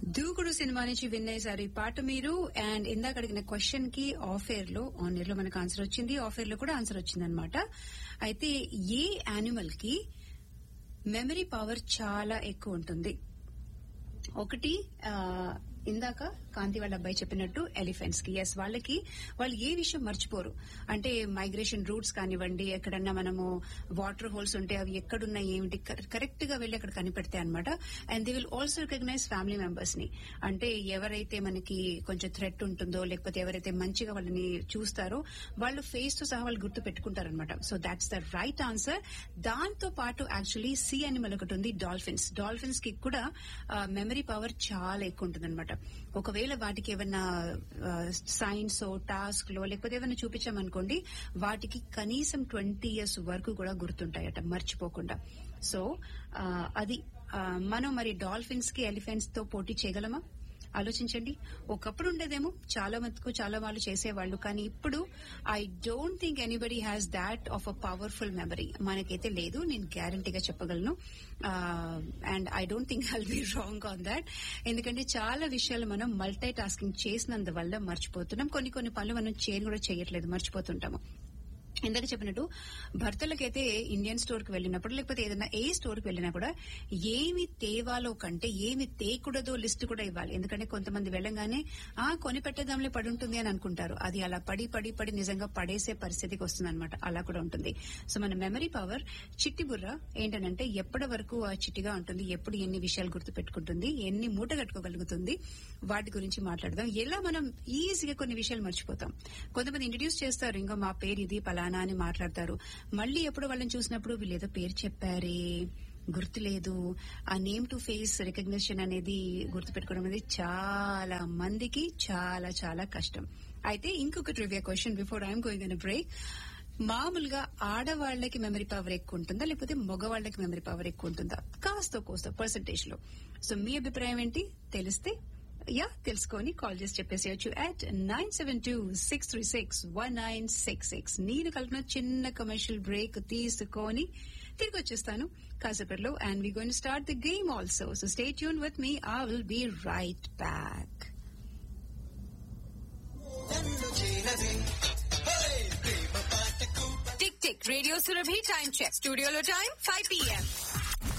దూకుడు సినిమా నుంచి వినేసారు ఈ పాట మీరు అండ్ ఇందాక అడిగిన క్వశ్చన్ కి ఆఫ్ ఎయిర్ లో ఆన్ ఎయిర్ లో మనకు ఆన్సర్ వచ్చింది ఆఫ్ ఎయిర్ లో కూడా ఆన్సర్ వచ్చింది అనమాట అయితే ఏ యానిమల్ కి మెమరీ పవర్ చాలా ఎక్కువ ఉంటుంది ఒకటి ఆ, ఇందాక కాంతి వాళ్ళ అబ్బాయి చెప్పినట్టు ఎలిఫెంట్స్ కి ఎస్ వాళ్ళకి వాళ్ళు ఏ విషయం మర్చిపోరు అంటే మైగ్రేషన్ రూట్స్ కానివ్వండి ఎక్కడన్నా మనము వాటర్ హోల్స్ ఉంటే అవి ఎక్కడున్నా ఏమిటి కరెక్ట్ గా వెళ్ళి అక్కడ కనిపెడతాయి అనమాట and they will also recognize family members ని అంటే ఎవరైతే మనకి కొంచెం థ్రెట్ ఉంటుందో లేకపోతే ఎవరైతే మంచిగా వాళ్ళని చూస్తారో వాళ్ళు ఫేస్ తో సహా వాళ్ళు గుర్తు పెట్టుకుంటారనమాట so that's the right answer దాంతో పాటు యాక్చువల్లీ సీ అనిమల్ ఒకటి ఉంది డాల్ఫిన్స్ డాల్ఫిన్స్ కి కూడా మెమరీ పవర్ చాలా ఎక్కువ ఉంటుంది అనమాట ఒకవేళ వాటికి ఏమైనా సైన్స్ టాస్క్ లో లేకపోతే ఏమైనా చూపించామనుకోండి వాటికి కనీసం ట్వంటీ ఇయర్స్ వరకు కూడా గుర్తుంటాయట మర్చిపోకుండా సో ఆ, అది ఆ, మనం మరి డాల్ఫిన్స్ కి ఎలిఫెంట్స్ తో పోటీ చేయగలమా ఆలోచించండి ఒకప్పుడు ఉండేదేమో చాలా మటుకు చాలా వాళ్ళు చేసేవాళ్ళు కానీ ఇప్పుడు I don't think anybody has that of a powerful memory మనకైతే లేదు నేను గ్యారంటీగా చెప్పగలను and I don't think I'll be wrong on that ఎందుకంటే చాలా విషయాలు మనం మల్టీ టాస్కింగ్ చేసినందువల్ల మర్చిపోతున్నాం కొన్ని కొన్ని పనులు మనం చేయని కూడా చేయట్లేదు మర్చిపోతుంటాము ఇందాక చెప్పినట్టు భర్తలకైతే ఇండియన్ స్టోర్ కి వెళ్ళినప్పుడు లేకపోతే ఏదైనా ఏ స్టోర్ కి వెళ్ళినా కూడా ఏమి తేవాలో కంటే ఏమి తేకూడదో లిస్ట్ కూడా ఇవ్వాలి ఎందుకంటే కొంతమంది వెళ్ళంగానే ఆ కొని పెట్టేదాంలే పడి ఉంటుంది అని అనుకుంటారు అది అలా పడి పడి పడి నిజంగా పడేసే పరిస్థితికి వస్తుంది అనమాట అలా కూడా ఉంటుంది సో మన మెమరీ పవర్ చిట్టి బుర్ర ఏంటంటే ఎప్పటి వరకు ఆ చిట్టిగా ఉంటుంది ఎప్పుడు ఎన్ని విషయాలు గుర్తు పెట్టుకుంటుంది ఎన్ని మూట కట్టుకోగలుగుతుంది వాటి గురించి మాట్లాడదాం ఎలా మనం ఈజీగా కొన్ని విషయాలు మర్చిపోతాం కొంతమంది ఇంట్రడ్యూస్ చేస్తారు ఇంకా మా పేరు ఇది పలానా అని మాట్లాడతారు మళ్ళీ ఎప్పుడు వాళ్ళని చూసినప్పుడు వీళ్ళు ఏదో పేరు చెప్పారే గుర్తులేదు ఆ నేమ్ టు ఫేస్ రికగ్నిషన్ అనేది గుర్తుపెట్టుకోవడం అనేది చాలా మందికి చాలా చాలా కష్టం అయితే ఇంకొక trivia question before I'm going on break మామూలుగా ఆడవాళ్లకి మెమరీ పవర్ ఎక్కువ ఉంటుందా లేకపోతే మగవాళ్లకి మెమరీ పవర్ ఎక్కువ ఉంటుందా కాస్త కోస్త పర్సంటేజ్ లో సో మీ అభిప్రాయం ఏంటి తెలిస్తే యా తెలుసుకొని కాల్ చేసి చెప్పేసేయచ్చు at nine seven two six three six one nine six six నేను కలిపిన చిన్న కమర్షియల్ బ్రేక్ తీసుకొని తిరిగి వచ్చేస్తాను కాసేపట్లో and we going start the game also so stay tune with me I will be right back tick tick radio Surabhi time check స్టూడియోలో time five PM